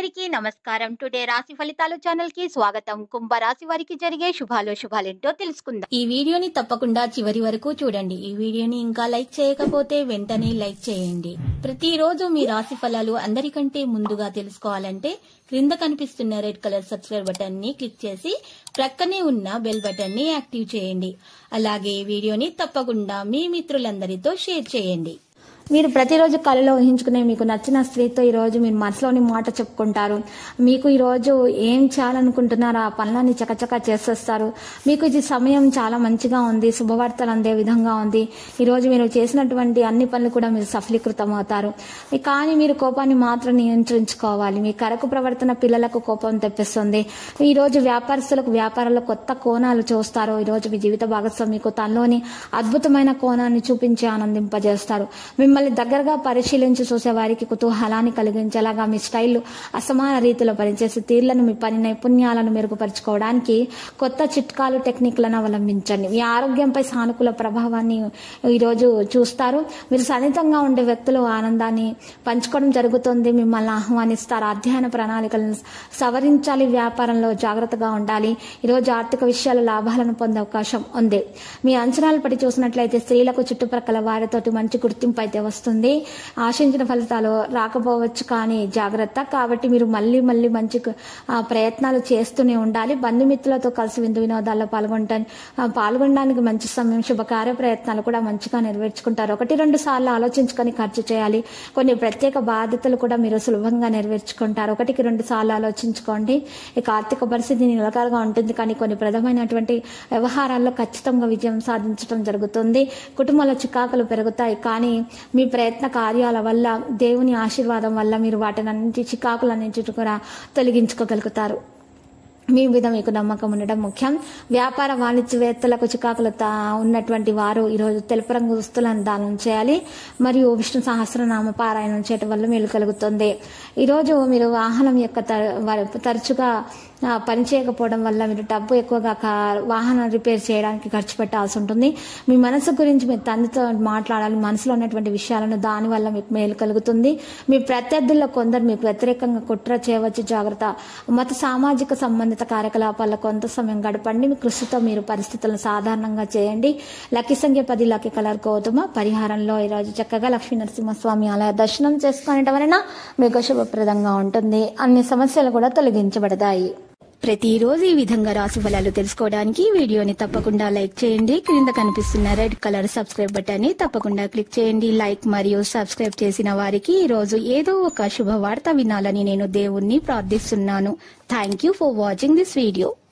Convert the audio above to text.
అందరికీ నమస్కారం టుడే రాశి ఫలితాలు ఛానల్ కి స్వాగతం కుంభ రాశి వారికి జరిగే శుభాలు శుభాలేంటో తెలుసుకుందాం ఈ వీడియోని తప్పకుండా చివరి వరకు చూడండి ఈ వీడియోని ఇంకా లైక్ చేయకపోతే వెంటనే లైక్ చేయండి ప్రతిరోజు మీ రాశి ఫలాలు అందరికంటే ముందుగా తెలుసుకోవాలంటే క్రింద కనిపిస్తున్న రెడ్ కలర్ సబ్స్క్రైబ్ బటన్ ని క్లిక్ చేసి ప్రక్కనే ఉన్న బెల్ బటన్ ని యాక్టివ్ చేయండి అలాగే ఈ వీడియోని తప్పకుండా మీ మిత్రులందరితో షేర్ చేయండి మీరు ప్రతిరోజు కళలో ఊహించుకునే మీకు నచ్చిన స్త్రీతో ఈరోజు మీరు మనసులోని మాట చెప్పుకుంటారు మీకు ఈరోజు ఏం చేయాలనుకుంటున్నారో ఆ పనులన్నీ చకచకా చేసేస్తారు మీకు ఇది సమయం చాలా మంచిగా ఉంది శుభవార్తలు అందే విధంగా ఉంది ఈరోజు మీరు చేసినటువంటి అన్ని పనులు కూడా మీరు సఫలీకృతం అవుతారు కానీ మీరు కోపాన్ని మాత్రం నియంత్రించుకోవాలి మీ కరకు ప్రవర్తన పిల్లలకు కోపం తెప్పిస్తుంది ఈరోజు వ్యాపారస్తులకు వ్యాపారాల్లో కొత్త కోణాలు చూస్తారు ఈరోజు మీ జీవిత భాగస్వామి మీకు తనలోని అద్భుతమైన కోణాన్ని చూపించి ఆనందింపజేస్తారు మిమ్మల్ని దగ్గరగా పరిశీలించి చూసే వారికి కుతూహలాన్ని కలిగించేలాగా మీ స్టైల్ అసమాన రీతిలో పనిచేసే తీర్లను మీ పని నైపుణ్యాలను మెరుగుపరుచుకోవడానికి కొత్త చిట్కాలు టెక్నిక్లను అవలంబించండి మీ ఆరోగ్యంపై సానుకూల ప్రభావాన్ని ఈరోజు చూస్తారు మీరు సన్నిహితంగా ఉండే వ్యక్తులు ఆనందాన్ని పంచుకోవడం జరుగుతుంది మిమ్మల్ని ఆహ్వానిస్తారు అధ్యయన ప్రణాళికలను సవరించాలి వ్యాపారంలో జాగ్రత్తగా ఉండాలి ఈరోజు ఆర్థిక విషయాలు లాభాలను పొందే అవకాశం ఉంది మీ అంచనాలు పడి చూసినట్లయితే స్త్రీలకు చుట్టుప్రక్కల వారితోటి మంచి గుర్తింపు అయితే వస్తుంది ఆశించిన ఫలితాలు రాకపోవచ్చు కానీ జాగ్రత్త కాబట్టి మీరు మళ్ళీ మళ్ళీ మంచి ఆ, ప్రయత్నాలు చేస్తూనే ఉండాలి బంధుమిత్రులతో కలిసి విందు వినోదాల్లో పాల్గొంటాను పాల్గొనడానికి మంచి సమయం శుభకార్య ప్రయత్నాలు కూడా మంచిగా నెరవేర్చుకుంటారు ఒకటి రెండు సార్లు ఆలోచించుకొని ఖర్చు చేయాలి కొన్ని ప్రత్యేక బాధ్యతలు కూడా మీరు సులభంగా నెరవేర్చుకుంటారు ఒకటికి రెండు సార్లు ఆలోచించుకోండి ఇక ఆర్థిక పరిస్థితి నిలకడగా ఉంటుంది కానీ కొన్ని ప్రధానమైనటువంటి వ్యవహారాల్లో ఖచ్చితంగా విజయం సాధించడం జరుగుతుంది కుటుంబంలో చికాకులు పెరుగుతాయి కానీ మీ ప్రయత్న కార్యాల వల్ల దేవుని ఆశీర్వాదం వల్ల మీరు వాటినన్నింటి చికాకులన్నింటి కూడా తొలగించుకోగలుగుతారు మీ మీద మీకు నమ్మకం ఉండడం ముఖ్యం వ్యాపార వాణిజ్యవేత్తలకు చికాకులు తా- ఉన్నటువంటి వారు ఈరోజు తెలుపు రంగు దుస్తులను దానం చేయాలి మరియు విష్ణు సహస్రనామ పారాయణం చేయటం వల్ల మేలు కలుగుతుంది ఈరోజు మీరు వాహనం యొక్క త- వ- తరచుగా ఆ, పని చేయకపోవడం వల్ల మీరు డబ్బు ఎక్కువగా కా- వాహనం రిపేర్ చేయడానికి ఖర్చు పెట్టాల్సి ఉంటుంది మీ మనసు గురించి మీ తండ్రితో మాట్లాడాలి మనసులో ఉన్నటువంటి విషయాలను దానివల్ల మీకు మేలు కలుగుతుంది మీ ప్రత్యర్థుల్లో కొందరు మీకు వ్యతిరేకంగా కుట్ర చేయవచ్చు జాగ్రత్త మత సామాజిక సంబంధిత కార్యకలాపాల్లో కొంత సమయం గడపండి మీ కృషితో మీరు పరిస్థితులను సాధారణంగా చేయండి లక్కీ సంఖ్య పది లక్కీ కలర్ గౌతమ పరిహారంలో ఈరోజు చక్కగా లక్ష్మీ నరసింహస్వామి ఆలయ దర్శనం చేసుకోవడం వలన మీకు శుభప్రదంగా ఉంటుంది అన్ని సమస్యలు కూడా తొలగించబడతాయి ప్రతిరోజు ఈ విధంగా రాశి ఫలాలు తెలుసుకోవడానికి ఈ వీడియోని తప్పకుండా లైక్ చేయండి క్రింద కనిపిస్తున్న రెడ్ కలర్ సబ్స్క్రైబ్ బటన్ ని తప్పకుండా క్లిక్ చేయండి లైక్ మరియు సబ్స్క్రైబ్ చేసిన వారికి ఈ రోజు ఏదో ఒక శుభవార్త వినాలని నేను దేవుణ్ణి ప్రార్థిస్తున్నాను thank you for watching this video